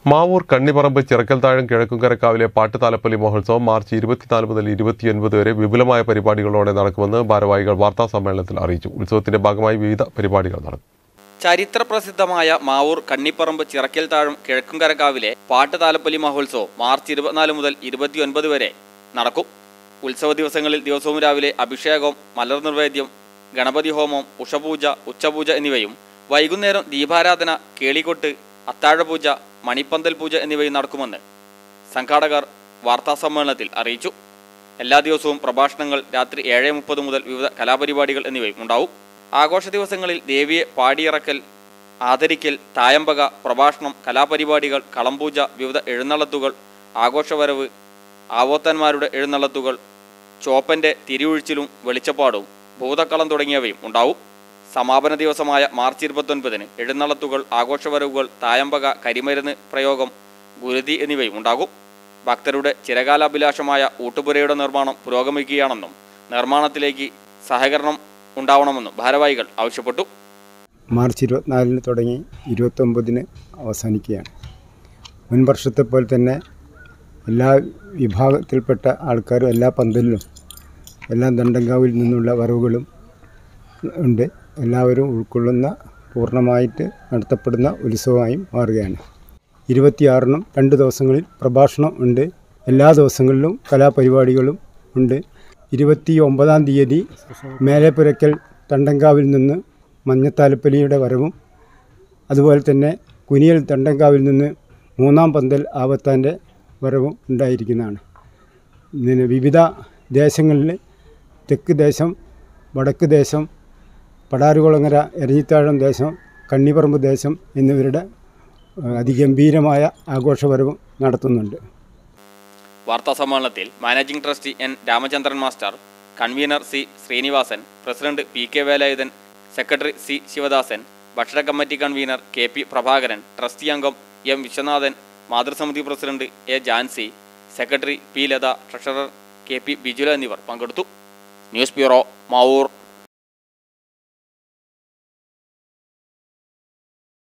മാവൂർ കണ്ണിപ്പറമ്പ് ചിറക്കൽത്താഴം കിഴക്കുംകരക്കാവിലെ പാട്ടുതാലപ്പള്ളി മഹോത്സവം മാർച്ച് ഇരുപത്തിനാല് മുതൽ ഇരുപത്തിയൊൻപത് വരെ വിപുലമായ പരിപാടികളോടെ നടക്കുമെന്ന് ഭാരവാഹികൾ വാർത്താ സമ്മേളനത്തിൽ അറിയിച്ചു ഉത്സവത്തിന്റെ ഭാഗമായി വിവിധ പരിപാടികൾ നടക്കും ചരിത്ര പ്രസിദ്ധമായ മാവൂർ കണ്ണിപ്പറമ്പ് ചിറക്കൽ താഴം കിഴക്കുംകരക്കാവിലെ പാട്ടുതാലപ്പള്ളി മഹോത്സവം മാർച്ച് ഇരുപത്തിനാല് മുതൽ ഇരുപത്തിയൊൻപത് വരെ നടക്കും ഉത്സവ ദിവസങ്ങളിൽ ദിവസവും രാവിലെ അഭിഷേകം മലർ നിർവേദ്യം ഗണപതി ഹോമം ഉഷപൂജ ഉച്ചപൂജ എന്നിവയും വൈകുന്നേരം ദീപാരാധന കേളികൊട്ട് അത്താഴപൂജ മണിപ്പന്തൽ പൂജ എന്നിവയും നടക്കുമെന്ന് സംഘാടകർ വാർത്താസമ്മേളനത്തിൽ അറിയിച്ചു എല്ലാ ദിവസവും പ്രഭാഷണങ്ങൾ രാത്രി ഏഴ് മുപ്പത് മുതൽ വിവിധ കലാപരിപാടികൾ എന്നിവയും ഉണ്ടാവും ആഘോഷ ദിവസങ്ങളിൽ ദേവിയെ പാടിയിറക്കൽ ആദരിക്കൽ തായമ്പക പ്രഭാഷണം കലാപരിപാടികൾ കളംപൂജ വിവിധ എഴുന്നള്ളത്തുകൾ ആഘോഷവരവ് ആവോത്തന്മാരുടെ എഴുന്നള്ളത്തുകൾ ചോപ്പന്റെ തിരിയൊഴിച്ചിലും വെളിച്ചപ്പാടും ഭൂതക്കളം തുടങ്ങിയവയും ഉണ്ടാവും സമാപന ദിവസമായ മാർച്ച് ഇരുപത്തൊൻപതിന് എഴുന്നള്ളത്തുകൾ ആഘോഷവരവുകൾ തായമ്പക കരിമരുന്ന് പ്രയോഗം ഗുരുതി എന്നിവയും ഉണ്ടാകും ഭക്തരുടെ ചിരകാലാഭിലാഷമായ ഊട്ടുപുരയുടെ നിർമ്മാണം പുരോഗമിക്കുകയാണെന്നും നിർമ്മാണത്തിലേക്ക് സഹകരണം ഉണ്ടാവണമെന്നും ഭാരവാഹികൾ ആവശ്യപ്പെട്ടു മാർച്ച് ഇരുപത്തിനാലിന് തുടങ്ങി ഇരുപത്തൊമ്പതിന് അവസാനിക്കുകയാണ് മുൻ വർഷത്തെ പോലെ തന്നെ എല്ലാ വിഭാഗത്തിൽപ്പെട്ട ആൾക്കാരും എല്ലാ പന്തലിലും എല്ലാ ദണ്ടങ്കാവിൽ നിന്നുള്ള വരവുകളും ഉണ്ട് എല്ലാവരും ഉൾക്കൊള്ളുന്ന പൂർണ്ണമായിട്ട് നടത്തപ്പെടുന്ന ഉത്സവമായും മാറുകയാണ് ഇരുപത്തിയാറിനും രണ്ട് ദിവസങ്ങളിൽ പ്രഭാഷണം ഉണ്ട് എല്ലാ ദിവസങ്ങളിലും കലാപരിപാടികളും ഉണ്ട് ഇരുപത്തി ഒമ്പതാം തീയതി മേലെപ്പുരയ്ക്കൽ തണ്ടങ്കാവിൽ നിന്ന് മഞ്ഞത്താലപ്പലിയുടെ വരവും അതുപോലെ തന്നെ കുനിയൽ തണ്ടങ്കാവിൽ നിന്ന് മൂന്നാം പന്തൽ ആവത്താൻ്റെ വരവും ഉണ്ടായിരിക്കുന്നതാണ് ഇതിന് വിവിധ ദേശങ്ങളിൽ തെക്ക് ദേശം വടക്ക് ദേശം പടാരുകുളങ്ങര എരഞ്ഞിത്താഴം ദേശം കണ്ണിപ്പറമ്പ് ദേശം എന്നിവരുടെ ഏഹ്, അതിഗംഭീരമായ ആഘോഷപരവും നടത്തുന്നുണ്ട് വാർത്താ സമ്മേളനത്തിൽ managing trustee N Ramachandran master convener C Sreenivasan president P K Velayudhan secretary C Sivadasan ഭക്ഷണ committee convener K P Prabhakaran trustee അംഗം എം വിശ്വനാഥൻ മാതൃസമിതി president A Jancy secretary P Latha treasurer K P Bijula എന്നിവർ പങ്കെടുത്തു ന്യൂസ് ബ്യൂറോ മാവൂർ